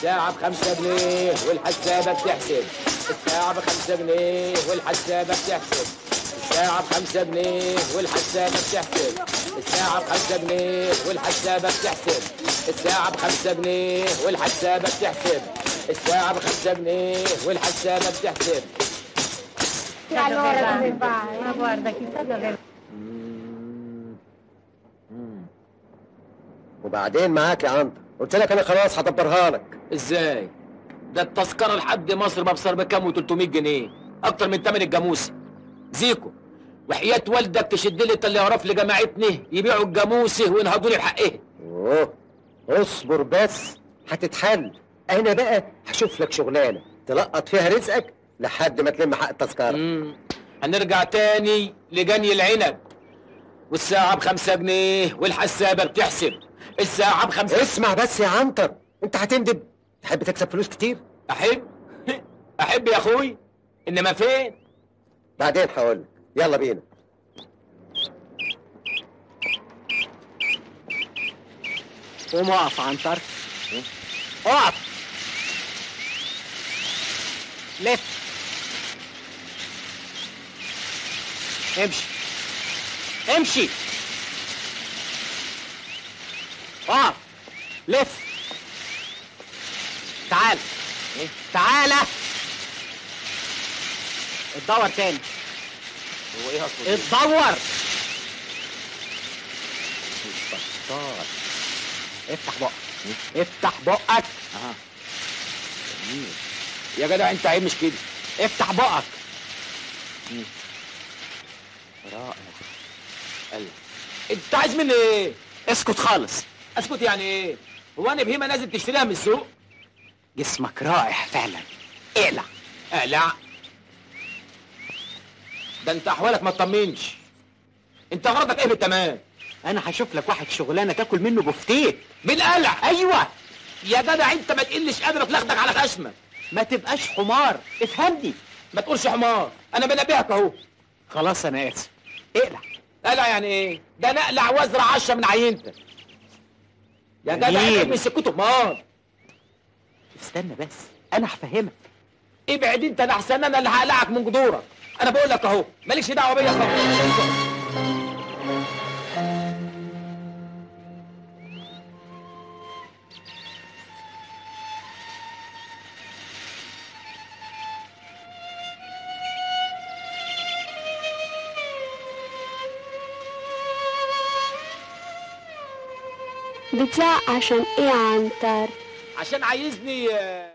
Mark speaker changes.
Speaker 1: الساعة بخمسة جنيه والحسابة بتحسب الساعة بخمسة جنيه والحسابة بتحسب الساعة بخمسة جنيه والحسابة بتحسب الساعة بخمسة جنيه والحسابة بتحسب الساعة بخمسة جنيه والحسابة بتحسب الساعة بخمسة جنيه والحسابة بتحسب
Speaker 2: Allora come fai? Ma guarda, chissà dove...
Speaker 3: وبعدين معاك يا عنتر قلت لك انا خلاص هدبرها لك
Speaker 1: ازاي؟ ده التذكرة لحد مصر مبصر بكام و300 جنيه أكتر من تمن الجاموسة زيكو وحياة والدك تشد لي اللي يعرف لجماعتنا يبيعوا الجاموسه وينهضوا لي بحقها
Speaker 3: اوه اصبر بس هتتحل انا بقى هشوف لك شغلانه تلقط فيها رزقك لحد ما تلم حق التذكره
Speaker 1: مم. هنرجع تاني لجني العنب والساعة بخمسة جنيه والحسابة بتحسب الساعة بخمسة
Speaker 3: اسمع بس يا عنتر انت هتندب تحب تكسب فلوس كتير
Speaker 1: أحب أحب يا أخوي إنما فين؟
Speaker 3: بعدين هقول لك يلا بينا
Speaker 4: قوم اقف عنتر اقف لف امشي امشي اقف لف تعال تعالى اتدور تاني
Speaker 1: هو إيه أصله؟
Speaker 4: اتدور افتح بقك افتح بقك
Speaker 1: أها جميل. يا جدع أنت عيب مش كده
Speaker 4: افتح بقك
Speaker 1: رائع الله أنت عايز مني إيه؟
Speaker 4: اسكت خالص
Speaker 1: اسكت يعني ايه؟ هو انا بهيمه نازل تشتريها من السوق؟
Speaker 4: جسمك رائع فعلا اقلع
Speaker 1: اقلع ده انت احوالك ما تطمنش انت غرضك ايه بالتمام؟
Speaker 4: انا هشوف لك واحد شغلانه تاكل منه بفتيك
Speaker 1: بالقلع
Speaker 4: ايوه
Speaker 1: يا جدع انت ما تقلش قادر تلخدك على خشمك
Speaker 4: ما تبقاش حمار افهمني
Speaker 1: ما تقولش حمار انا بنبهك اهو
Speaker 4: خلاص انا اسف اقلع
Speaker 1: قلع يعني ايه؟ ده انا اقلع وازرع عشرة من عينتك يا جدع
Speaker 4: جميل.
Speaker 1: ابعد من سكته حمار
Speaker 4: استنى بس انا هفهمك
Speaker 1: ابعد انت ده احسن انا اللي هقلعك من جذورك انا بقول لك اهو مالكش دعوه بيا خالص
Speaker 2: بتزعق عشان ايه يا عنتر؟
Speaker 1: عشان عايزني آه،